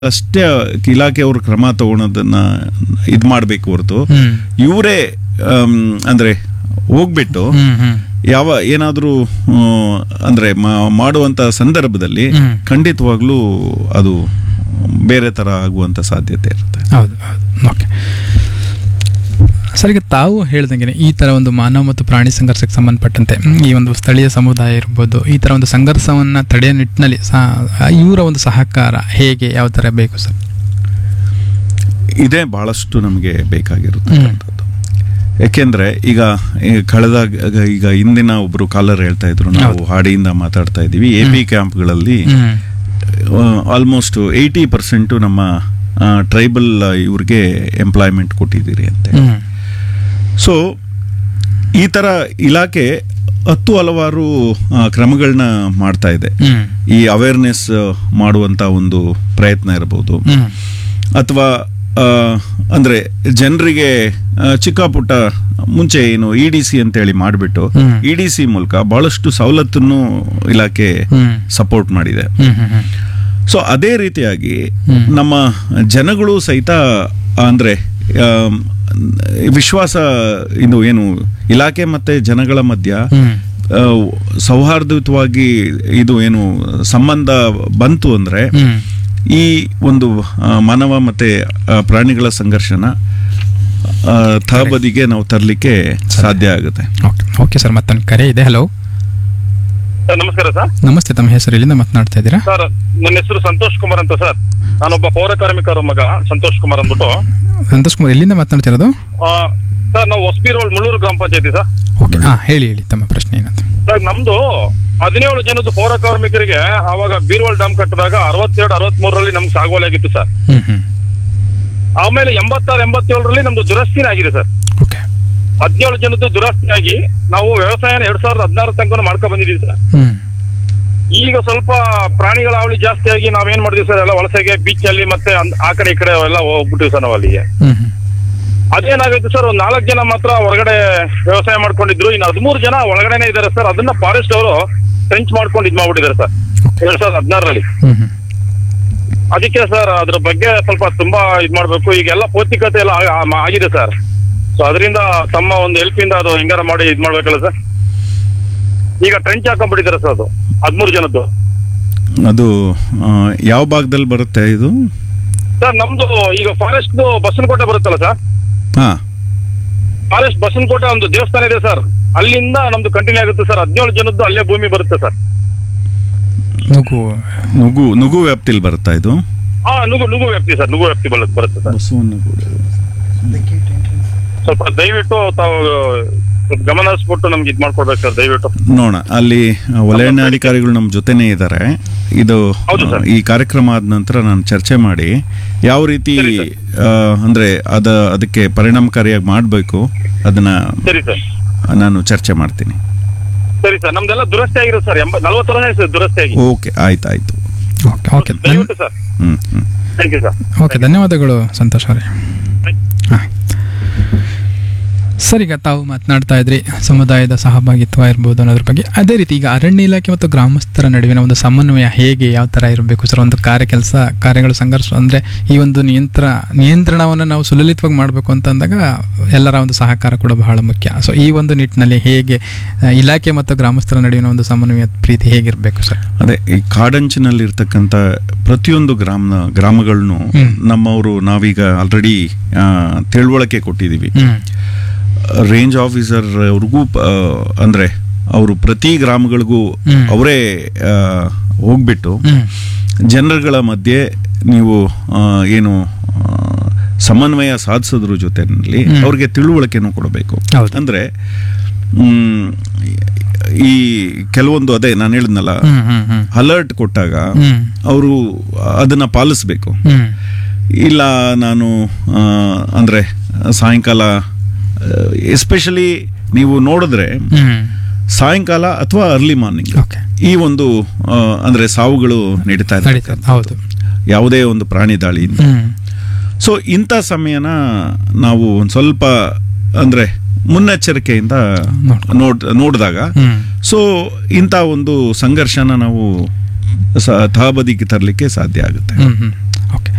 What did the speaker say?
ಅಷ್ಟೇ ಇಲಾಖೆಯವರು ಕ್ರಮ ತಗೊಳೋದನ್ನ ಇದು ಮಾಡಬೇಕು ಹೊರತು ಹ್ಮ್ ಇವರೇ ಅಂದ್ರೆ ಹೋಗ್ಬಿಟ್ಟು ಹ್ಮ್ ಹ್ಮ್ ಯಾವ ಏನಾದರೂ ಅಂದ್ರೆ ಮಾ- ಮಾಡುವಂತ ಸಂದರ್ಭದಲ್ಲಿ ಹ್ಮ್. ಖಂಡಿತವಾಗ್ಲೂ ಅದು ಬೇರೆ ತರ ಆಗುವಂತ ಸಾಧ್ಯತೆ ಇರುತ್ತೆ ಹೌದು ಹೌದು ಓಕೆ ಸರ್ ಈಗ ತಾವು ಹೇಳ್ದಂಗೆ ಈ ಥರ ಒಂದು ಮಾನವ ಮತ್ತು ಪ್ರಾಣಿ ಸಂಘರ್ಷಕ್ಕೆ ಸಂಬಂಧಪಟ್ಟಂತೆ ಮ್, ಈ ಒಂದು ಸ್ಥಳೀಯ ಸಮುದಾಯ ಇರ್ಬೋದು ಈ ಥರ ಒಂದು ಸಂಘರ್ಷವನ್ನು ತಡೆಯೋ ನಿಟ್ಟಿನಲ್ಲಿ ಸಹ ಇವರ ಒಂದು ಸಹಕಾರ ಹೇಗೆ ಯಾವ ಥರ ಬೇಕು ಸರ್ ಇದೇ ಬಹಳಷ್ಟು ನಮಗೆ ಬೇಕಾಗಿರುತ್ತಂಥದ್ದು ಯಾಕೆಂದ್ರೆ ಈಗ ಈ ಕಳೆದ ಈಗ ಹಿಂದಿನ ಒಬ್ರು ಕಾಲರ್ ಹೇಳ್ತಾ ಇದ್ರು ನಾವು ಹೌದು. ಹಾಡಿಯಿಂದ ಮಾತಾಡ್ತಾ ಇದ್ದೀವಿ ಎ ಪಿ ಕ್ಯಾಂಪ್ಗಳಲ್ಲಿ ಹ್ಮ್ ಆಲ್ಮೋಸ್ಟ್ ಏಯ್ಟಿ ಪರ್ಸೆಂಟು ನಮ್ಮ ಟ್ರೈಬಲ್ ಇವ್ರಿಗೆ ಎಂಪ್ಲಾಯ್ಮೆಂಟ್ ಕೊಟ್ಟಿದ್ದೀರಿ ಅಂತೆ ಹ್ಮ್ ಸೊ ಈ ತರ ಇಲಾಖೆ ಹತ್ತು ಹಲವಾರು ಕ್ರಮಗಳನ್ನ ಮಾಡ್ತಾ ಇದೆ ಹ್ಮ್ ಈ ಅವೇರ್ನೆಸ್ ಮಾಡುವಂತ ಒಂದು ಪ್ರಯತ್ನ ಇರಬಹುದು ಹ್ಮ್ ಅಥವಾ ಆ, ಅಂದ್ರೆ ಜನರಿಗೆ ಆ, ಚಿಕ್ಕ ಪುಟ್ಟ ಮುಂಚೆ ಏನು ಇ ಡಿ ಸಿ ಅಂತೇಳಿ ಮಾಡಿಬಿಟ್ಟು ಹ್ಮ್. ಇ ಡಿ ಸಿ ಮೂಲಕ ಬಹಳಷ್ಟು ಸವಲತ್ತನ್ನು ಇಲಾಖೆ ಹ್ಮ್ ಸಪೋರ್ಟ್ ಮಾಡಿದೆ ಹ್ಮ್ ಹ್ಮ್ ಹ್ಮ್ ಸೊ ಅದೇ ರೀತಿಯಾಗಿ ಹ್ಮ್. ನಮ್ಮ ಜನಗಳು ಸಹಿತ ಅಂದ್ರೆ ಆಮ್, ವಿಶ್ವಾಸ ಇದು ಏನು ಇಲಾಖೆ ಮತ್ತೆ ಜನಗಳ ಮಧ್ಯ ಹ್ಮ್ ಆ, ಸೌಹಾರ್ದಯುತವಾಗಿ ಇದು ಏನು ಸಂಬಂಧ ಬಂತು ಅಂದ್ರೆ ಹ್ಮ್ ಈ ಒಂದು ಆ, ಮಾನವ ಮತ್ತೆ ಆ, ಪ್ರಾಣಿಗಳ ಸಂಘರ್ಷನ ಆ, ತಹಬದಿಗೆ ನಾವು ತರಲಿಕ್ಕೆ ಸಾಧ್ಯ ಆಗುತ್ತೆ ಓಕೆ ಓಕೆ ಸರ್ ಮತ್ತೊಂದು ಕರೆ ಇದೆ ಹಲೋ ಸರ್ ನಮಸ್ಕಾರ ಸರ್ ನಮಸ್ತೆ ತಮ್ಮ ಹೆಸರು ಎಲ್ಲಿಂದ ಮಾತನಾಡ್ತಾ ಇದ್ದೀರಾ ಸರ್ ನನ್ನ ಹೆಸರು ಸಂತೋಷ್ ಕುಮಾರ್ ಅಂತ ಸರ್ ನಾನೊಬ್ಬ ಪೌರ ಕಾರ್ಮಿಕರ ಮಗ ಸಂತೋಷ್ ಕುಮಾರ್ ಅಂದ್ಬಿಟ್ಟು ಸಂತೋಷ್ ಕುಮಾರ್ ಎಲ್ಲಿಂದ ಮಾತನಾಡ್ತಿರೋದು ಆ, ಸರ್ ನಾವು ಹೊಸಬಿ ರೋಡ್ ಮುಳ್ಳೂರು ಗ್ರಾಮ ಪಂಚಾಯತಿ ಸರ್ ಓಕೆ ಹಾಂ ಹೇಳಿ ಹೇಳಿ ತಮ್ಮ ಪ್ರಶ್ನೆ ಏನಂತ ಸರ್ ನಮ್ದು ಹದಿನೇಳು ಜನದ ಪೌರ ಕಾರ್ಮಿಕರಿಗೆ ಅವಾಗ ಬೀರ್ವಾಲ್ ಡ್ಯಾಮ್ ಕಟ್ಟಿದಾಗ ಅರವತ್ತೆರಡು ಅರವತ್ಮೂರರಲ್ಲಿ ನಮ್ಗೆ ಸಾಗುವಳಿ ಆಗಿತ್ತು ಸರ್ ಹ್ಮ್ ಹ್ಮ್ ಆಮೇಲೆ ಎಂಬತ್ತಾರು ಎಂಬತ್ತೇಳರಲ್ಲಿ ನಮ್ದು ದುರಸ್ತಿನೇ ಆಗಿದೆ ಸರ್ ಓಕೆ ಹದಿನೇಳು ಜನದ್ದು ದುರಸ್ತಿ ಆಗಿ ನಾವು ವ್ಯವಸಾಯನ ಎರಡ್ ಸಾವಿರದ ಹದಿನಾರು ತನಕ ಮಾಡ್ಕೊಂಡ್ ಬಂದಿದ್ದೀವಿ ಸರ್ ಹ್ಮ್ ಈಗ ಸ್ವಲ್ಪ ಪ್ರಾಣಿಗಳ ಅವಳಿ ಜಾಸ್ತಿ ಆಗಿ ನಾವೇನ್ ಮಾಡಿದ್ವಿ ಸರ್ ಎಲ್ಲ ವಲಸೆಗೆ ಬೀಚ್ ಅಲ್ಲಿ ಮತ್ತೆ ಅಂದ್- ಆ ಕಡೆ ಈ ಕಡೆ ಎಲ್ಲ ಹೋಗ್ಬಿಟ್ಟಿವಿ ಸರ್ ನಾವು ಅಲ್ಲಿಗೆ ಹ್ಮ್ ಹ್ಮ್ ಅದೇನಾಗುತ್ತೆ ಸರ್ ಒಂದ್ ನಾಲ್ಕು ಜನ ಮಾತ್ರ ಹೊರಗಡೆ ವ್ಯವಸಾಯ ಮಾಡ್ಕೊಂಡಿದ್ರು ಇನ್ನು ಹದಿಮೂರು ಜನ ಒಳಗಡೆನೆ ಇದಾರೆ ಸರ್ ಅದನ್ನ ಫಾರೆಸ್ಟ್ ಅವರು ಟ್ರೆಂಚ್ ಮಾಡ್ಕೊಂಡು ಇದ್ ಮಾಡ್ಬಿಟ್ಟಿದ್ದಾರೆ ಸರ್ ಎರಡ್ ಸಾವಿರದ ಹದಿನಾರರಲ್ಲಿ ಹ್ಮ್ ಹ್ಮ್ ಅದಕ್ಕೆ ಸರ್ ಅದ್ರ ಬಗ್ಗೆ ಸ್ವಲ್ಪ ತುಂಬಾ ಇದ್ ಮಾಡ್ಬೇಕು ಈಗ ಎಲ್ಲ ಪೌಷ್ಟಿಕತೆ ಎಲ್ಲ ಆ- ಆ- ಆಗಿದೆ ಸರ್ ಸೊ ಅದರಿಂದ ತಮ್ಮ ಒಂದು ಹೆಲ್ಪ್ ಇಂದ ಅದು ಹೆಂಗಾರ ಮಾಡಿ ಇದ್ ಮಾಡ್ಬೇಕಲ್ಲ ಸರ್ ಈಗ ಟ್ರೆಂಚ್ ಹಾಕೊಂಡ್ಬಿಟ್ಟಿದ್ದಾರೆ ಸರ್ ಅದು ಹದಿಮೂರು ಜನದ್ದು ಅದು ಆ, ಯಾವ ಭಾಗದಲ್ಲಿ ಬರುತ್ತೆ ಇದು ಸರ್ ನಮ್ದು ಈಗ ಫಾರೆಸ್ಟ್ ಬಸವನಕೋಟೆ ಬರುತ್ತಲ್ಲ ಸರ್ ಹಾ ಫಾರೆಸ್ಟ್ ಬಸವನಕೋಟೆ ಒಂದು ದೇವಸ್ಥಾನ ಇದೆ ಸರ್ ಅಲ್ಲಿಂದ ನಮ್ದು ಕಂಟಿನ್ಯೂ ಆಗುತ್ತೆ ಸರ್ ಹದಿನೇಳು ಜನದ್ದು ಅಲ್ಲೇ ಭೂಮಿ ಬರುತ್ತೆ ಸರ್ ನುಗ್ಗು ನುಗು ನುಗು ವ್ಯಾಪ್ತಿಲಿ ಬರುತ್ತಾ ಇದು ಹಾ ನುಗು ನುಗು ವ್ಯಾಪ್ತಿ ಸರ್ ನುಗು ವ್ಯಾಪ್ತಿ ಬರುತ್ತೆ ಬರುತ್ತೆ ಸರ್ ಸ್ವಲ್ಪ ದಯವಿಟ್ಟು ತಾವು ಸ್ವಲ್ಪ ಗಮನ ಹರಿಸ್ಬಿಟ್ಟು ನಮ್ಗೆ ಇದ್ ಮಾಡ್ಕೊಡ್ಬೇಕು ಸರ್ ದಯವಿಟ್ಟು ನೋಡೋಣ ಅಲ್ಲಿ ವಲಯಾಧಿಕಾರಿಗಳು ನಮ್ಮ ಜೊತೆನೇ ಇದ್ದಾರೆ ಇದು ಹೌದು ಸರ್. ಈ ಕಾರ್ಯಕ್ರಮ ಆದ ನಂತರ ನಾನು ಚರ್ಚೆ ಮಾಡಿ ಯಾವ ರೀತಿ ಸರಿ ಸರ್. ಆ, ಅಂದ್ರೆ ಅದ ಅದಕ್ಕೆ ಪರಿಣಾಮಕಾರಿಯಾಗಿ ಮಾಡಬೇಕು ಅದನ್ನ ಸರಿ ಸರ್ ನಾನು ಚರ್ಚೆ ಮಾಡ್ತೀನಿ ಸರಿ ಸರ್ ನಮ್ದೆಲ್ಲ ದುರಸ್ತಿ ಆಗಿರೋದು ಸರ್ ಎಂಬ ನಲ್ವತ್ತು ವರ್ಷ ಆಯ್ತು ಸರ್ ದುರಸ್ತಿ ಆಗಿ ಓಕೆ ಆಯ್ತಾಯ್ತು ಓಕೆ ಓಕೆ ದಯವಿಟ್ಟು sir hmm hmm thank you sir okay ಧನ್ಯವಾದಗಳು ಸಂತೋಷ್ ಅವರೇ ಹಾಂ ಸರ್ ಈಗ ತಾವು ಮಾತನಾಡ್ತಾ ಇದ್ರಿ ಸಮುದಾಯದ ಸಹಭಾಗಿತ್ವ ಇರ್ಬೋದು ಅನ್ನೋದ್ರ ಬಗ್ಗೆ ಅದೇ ರೀತಿ ಈಗ ಅರಣ್ಯ ಇಲಾಖೆ ಮತ್ತು ಗ್ರಾಮಸ್ಥರ ನಡುವಿನ ಒಂದು ಸಮನ್ವಯ ಹೇಗೆ ಯಾವ ಥರ ಇರಬೇಕು ಸರ್ ಒಂದು ಕಾರ್ಯ ಕೆಲಸ ಕಾರ್ಯಗಳು ಸಂಘರ್ಷ ಅಂದರೆ ಈ ಒಂದು ನಿಯಂತ್ರ ನಿಯಂತ್ರಣವನ್ನು ನಾವು ಸುಲಲಿತವಾಗಿ ಮಾಡಬೇಕು ಅಂತ ಅಂದಾಗ ಎಲ್ಲರ ಒಂದು ಸಹಕಾರ ಕೂಡ ಬಹಳ ಮುಖ್ಯ ಸೊ ಈ ಒಂದು ನಿಟ್ಟಿನಲ್ಲಿ ಹೇಗೆ ಆ, ಇಲಾಖೆ ಮತ್ತು ಗ್ರಾಮಸ್ಥರ ನಡುವಿನ ಒಂದು ಸಮನ್ವಯ ಪ್ರೀತಿ ಹೇಗಿರಬೇಕು ಸರ್ ಅದೇ ಈ ಕಾಡಂಚಿನಲ್ಲಿ ಇರ್ತಕ್ಕಂಥ ಪ್ರತಿಯೊಂದು ಗ್ರಾಮ ಗ್ರಾಮಗಳನ್ನು ಹ್ಮ್. ನಮ್ಮವರು ನಾವೀಗ ಆಲ್ರೆಡಿ ತಿಳುವಳಿಕೆ ಕೊಟ್ಟಿದ್ದೀವಿ ಹ್ಮ್ ರೇಂಜ್ ಆಫೀಸರ್ ಅವ್ರಿಗೂ ಪ- ಅಂದ್ರೆ ಅವರು ಪ್ರತಿ ಗ್ರಾಮಗಳಿಗೂ ಹ್ಮ್. ಅವರೇ ಆ, ಹೋಗ್ಬಿಟ್ಟು ಹ್ಮ್ ಜನರುಗಳ ಮಧ್ಯೆ ನೀವು ಆ, ಏನು ಆ, ಸಮನ್ವಯ ಸಾಧಿಸೋದ್ರ ಜೊತೆನಲ್ಲಿ ಹ್ಮ್. ಅವ್ರಿಗೆ ತಿಳುವಳಿಕೆನೂ ಕೊಡಬೇಕು ಹೌದು. ಅಂದ್ರೆ ಮ್, ಈ ಕೆಲವೊಂದು ಅದೇ ನಾನು ಹೇಳಿದ್ನಲ್ಲ ಹ್ಮ್ ಹ್ಮ್ ಹ್ಮ್ ಅಲರ್ಟ್ ಕೊಟ್ಟಾಗ ಹ್ಮ್ ಅವರು ಅದನ್ನ ಪಾಲಿಸ್ಬೇಕು ಹ್ಮ್ ಇಲ್ಲ ನಾನು ಆ, ಅಂದ್ರೆ ಸಾಯಂಕಾಲ ಎಸ್ಪೆಷಲಿ ನೀವು ನೋಡಿದ್ರೆ ಹ್ಮ್ ಸಾಯಂಕಾಲ ಅಥವಾ ಅರ್ಲಿ ಮಾರ್ನಿಂಗ್ ಓಕೆ ಈ ಒಂದು ಆ, ಅಂದ್ರೆ ಸಾವುಗಳು ನಡೀತಾ ಇದೆ ನಡೀತದೆ ಹೌದು ಯಾವುದೇ ಒಂದು ಪ್ರಾಣಿ ದಾಳಿಯಿಂದ ಹ್ಮ್ ಸೊ ಇಂಥ ಸಮಯನ ನಾವು ಒಂದು ಸ್ವಲ್ಪ ಅಂದ್ರೆ ಮುನ್ನೆಚ್ಚರಿಕೆಯಿಂದ ನೋಡ್ಕೊ- ನೋಡ್ ನೋಡಿದಾಗ ಹ್ಮ್ ಸೊ ಇಂಥ ಒಂದು ಸಂಘರ್ಷನ ನಾವು ಸ- ತಹಬದಿಗೆ ತರಲಿಕ್ಕೆ ಸಾಧ್ಯ ಆಗುತ್ತೆ ಹ್ಮ್ ಹ್ಮ್ ಓಕೆ